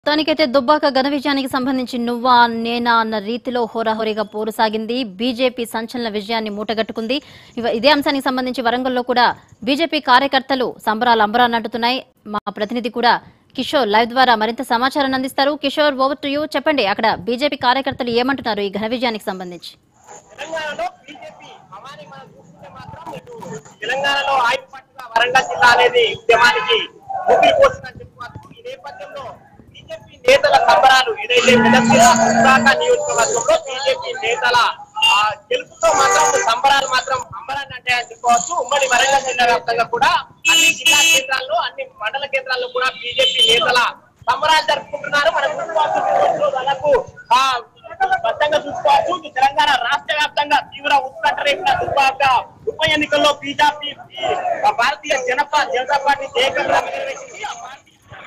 మొత్తానికైతే దుబ్బాక ఘన విజయానికి సంబంధించి నువ్వా నేనా అన్న రీతిలో హోరాహోరీగా పోరు సాగింది బీజేపీ సంచలన విజయాన్ని మూటగట్టుకుంది ఇవ- ఇదే అంశానికి సంబంధించి వరంగల్లో కూడా బీజేపీ కార్యకర్తలు సంబరాలు అంబరాన్నంటున్నాయి మా ప్రతినిధి కూడా కిషోర్ లైవ్ ద్వారా మరింత సమాచారాన్ని అందిస్తారు కిషోర్ ఓవర్ టు యూ చెప్పండి అక్కడ బీజేపీ కార్యకర్తలు ఏమంటున్నారు ఈ ఘన విజయానికి సంబంధించి తెలంగాణలో బీజేపీ భవానీ మనం చూస్తుంటే మాత్రం ఇటు తెలంగాణలో ఆయుధ పట్టుగా వరంగల్ జిల్లా అనేది ఉద్యమానికి ఊపిరి పోసిందని చెప్పుకోవచ్చు ఈ నేపథ్యంలో బీజేపీ నేతల సంబరాలు ఏదైతే మెదక్ల విశాఖ నియోజకవర్గంలో బీజేపీ నేతల ఆ, గెలుపుతో మాత్రం సంబరాలు మాత్రం అంబరాన్ని అంటే అని చెప్పుకోవచ్చు ఉమ్మడి వరంగల్ జిల్లా వ్యాప్తంగా కూడా అన్ని జిల్లా కేంద్రాల్లో అన్ని మండల కేంద్రాల్లో కూడా బీజేపీ నేతల సంబరాలు జరుపుకుంటున్నారు మనం చూసుకోవచ్చు వాళ్ళకు ఆ స్పష్టంగా చూసుకోవచ్చు ఇది తెలంగాణ రాష్ట్ర వ్యాప్తంగా తీవ్ర ఉత్కంఠ రేపిన దుర్భాగ ఉప ఎన్నికల్లో బీజేపీ భారతీయ జనపా జనతా పార్టీ ఏకంగా నిర్వహించింది ఆ పార్టీ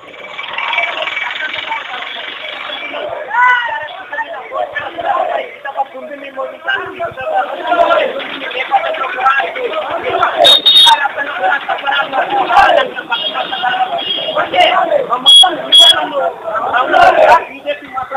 బీజేపీ మాత్రం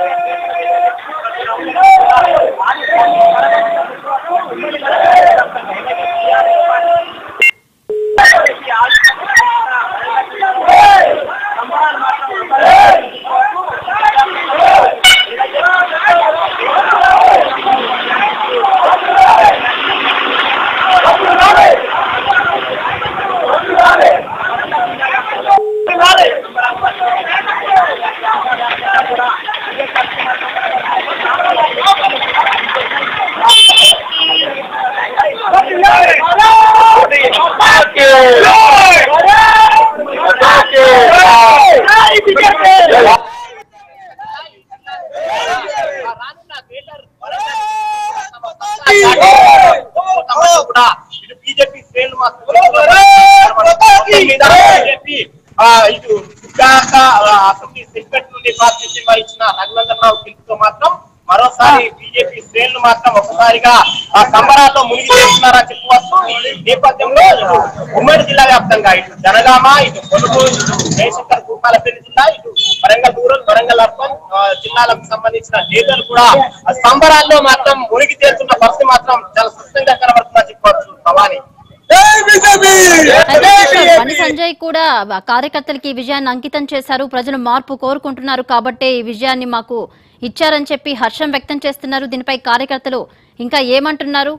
రానున్న గ్రేటర్ కూడా ఇటు బీజేపీ శ్రేణులు మాత్రం బీజేపీ ఆ, ఇటు విశాఖ ఆ, అసెంబ్లీ సెగ్మెంట్ నుండి ప్రాతినిధ్యం వహించిన రఘునందన్ రావు పిలుపుతో మాత్రం మరోసారి బీజేపీ శ్రేణులు మాత్రం ఒకసారిగా ఆ సంబరాల్లో మునిగి చేస్తున్నారని చెప్పుకోవచ్చు ఈ నేపథ్యంలో ఇటు ఉమ్మడి జిల్లా వ్యాప్తంగా ఇటు జనగామ ఇటు కొలుగు ఇటు జయశంకర్ భూపాలపల్లి జిల్లా ఇటు వరంగల్ రూరల్ వరంగల్ అర్బన్ ఆ, జిల్లాలకు సంబంధించిన నేతలు కూడా ఆ సంబరాల్లో మాత్రం మునిగి తేలుతున్న పరిస్థితి మాత్రం చాలా స్పష్టంగా కనబడుతుందని చెప్పుకోవచ్చు భవానీ అయితే కిషోర్, బండి సంజయ్ కూడా ఆ కార్యకర్తలకి ఈ విజయాన్ని అంకితం చేశారు ప్రజలు మార్పు కోరుకుంటున్నారు కాబట్టే ఈ విజయాన్ని మాకు ఇచ్చారని చెప్పి హర్షం వ్యక్తం చేస్తున్నారు దీనిపై కార్యకర్తలు ఇంకా ఏమంటున్నారు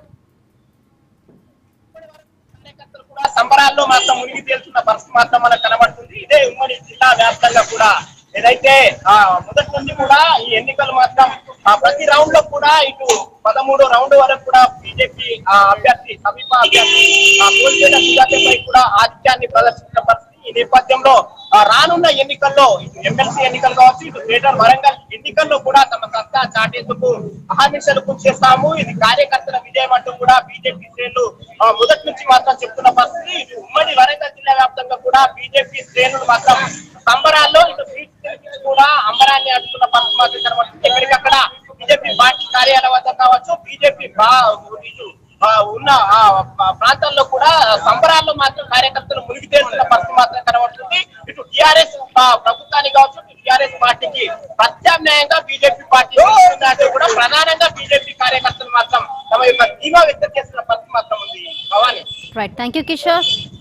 కార్యకర్తలు కూడా సంబరాల్లో మాత్రం మునిగి తేలుతున్న పరిస్థితి మాత్రం మనకు కనబడుతుంది ఇదే ఉమ్మడి జిల్లా వ్యాప్తంగా కూడా ఏదైతే ఆ మొదటి నుంచి కూడా ఈ ఎన్నికలు మాత్రం ఆ ప్రతి రౌండ్ లో కూడా ఇటు పదమూడు రౌండ్ వరకు కూడా బీజేపీ అభ్యర్థి సమీప అభ్యర్థి ఆ పోలిచేట సుజాతపై కూడా ఆధిక్యాన్ని ప్రదర్శించిన పరిస్థితి ఈ నేపథ్యంలో ఆ రానున్న ఎన్నికల్లో ఇటు ఎమ్మెల్సీ ఎన్నికలు కావచ్చు ఇటు గ్రేటర్ వరంగల్ ఎన్నికల్లో కూడా తమ సత్తా చాటేందుకు అహర్నిశలు కృషి చేస్తాము ఇది కార్యకర్తల విజయం అంటూ కూడా బీజేపీ శ్రేణులు ఆ, మొదటి నుంచి మాత్రం చెప్తున్న పరిస్థితి ఇటు ఉమ్మడి వరంగల్ జిల్లా వ్యాప్తంగా కూడా బీజేపీ శ్రేణులు మాత్రం సంబరాల్లో ఇటు సీట్ గెలిచి కూడా అంబరాన్ని అడుగుతున్న పరిస్థితి మాత్రం కనబడుతుంది ఎక్కడికక్కడ బీజేపీ పార్టీ కార్యాలయం వద్ద కావచ్చు బీజేపీ ఇటు ఆ, ఉన్న ఆ ఆ ప్రాంతాల్లో కూడా సంబరాల్లో మాత్రం కార్యకర్తలు మునిగి తేలుతున్న పరిస్థితి మాత్రం కనబడుతుంది ఇటు టిఆర్ఎస్ ప్రభుత్వానికి కావచ్చు టిఆర్ఎస్ పార్టీకి ప్రత్యామ్నాయంగా బీజేపీ పార్టీ ఉందంటే కూడా ప్రధానంగా బీజేపీ కార్యకర్తలు మాత్రం తమ యొక్క ధీమా వ్యక్తం చేస్తున్న పరిస్థితి మాత్రం ఉంది Bhavani right thank you Kishore